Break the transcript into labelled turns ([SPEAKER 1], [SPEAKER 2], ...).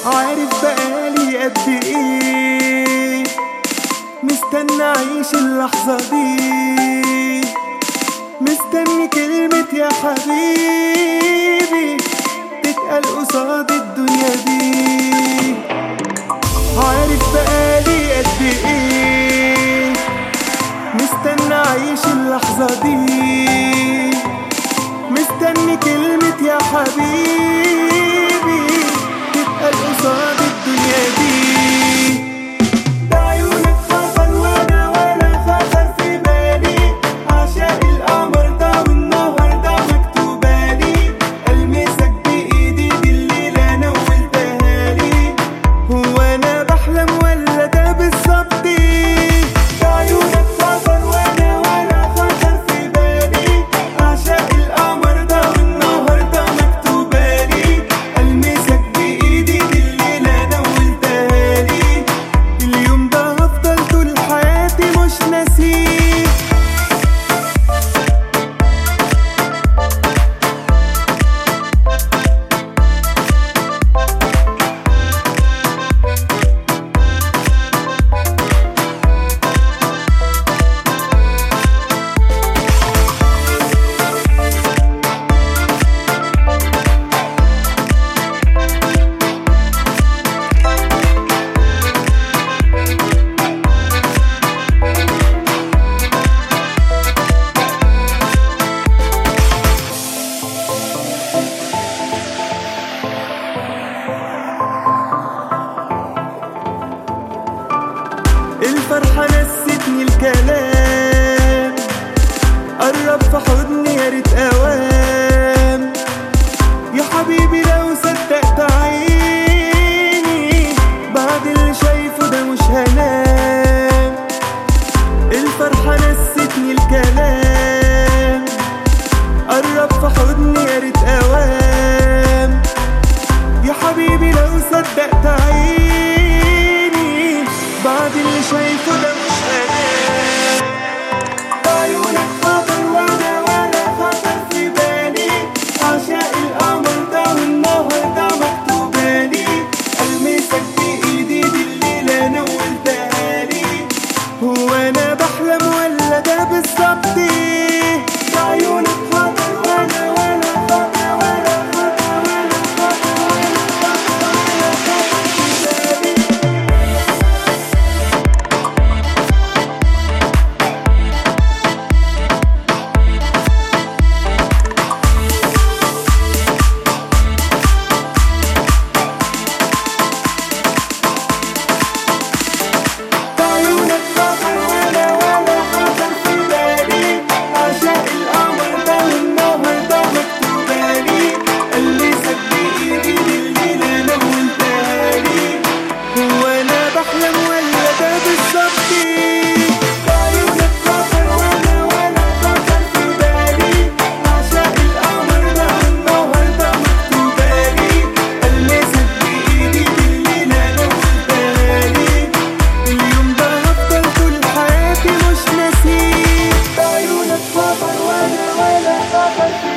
[SPEAKER 1] عارف بقالي قد ايه مستنى اعيش اللحظة دي مستني كلمة يا حبيبي تتقال قصاد الدنيا دي عارف بقالي قد ايه مستنى اعيش اللحظة دي مستني كلمة يا حبيبي تتقال قصاد الدنيا دي ده عيونك خطر وانا ولا خطر في بالي عشاق القمر ده والنهر ده مكتوبالي المسك بايدي دي الليلة نولتها لي هو انا بحلم ولا ده بالظبط ده عيونك خطر وانا ولا خطر في بالي عشاق القمر ده والنهر ده مكتوبالي المسك بايدي دي الليلة نولتها لي اليوم ده هفضل طول حياتي مش ناسيه الفرحة نستني الكلام قرب في حضني يا ريت اوام يا حبيبي لو صدقت عيني بعد اللي شايفه ده مش هنام الفرحة نستني الكلام قرب في حضني يا ريت اوام يا حبيبي لو صدقت عيني بعد اللي شايفه ده مش هنام عيونك خطر وانا ولا خطر في بالي عشاق القمر ده والنهر ده مكتوبالي المسك بايدي دي الليلة نولتها لي هو انا بحلم ولا ده بالظبط عيونك خطر وانا ولا خطر ولا خطر ولا خطر ولا خطر ولا خطر في بالي عيونك خطر ولا ولا خطر في بالي عشاق القمر ده والنهر ده مكتوبالي المسك بايدي الليلة نولتها لي هو انا بحلم ولا ده بالظبط عيونك خطر ولا ولا خطر في بالي عشاق القمر ده والنهر ده مكتوبالي المسك بايدي الليلة نولتها لي اليوم ده هفضل طول حياتي مش ناسيه عيونك خطر وانا ولا خطر في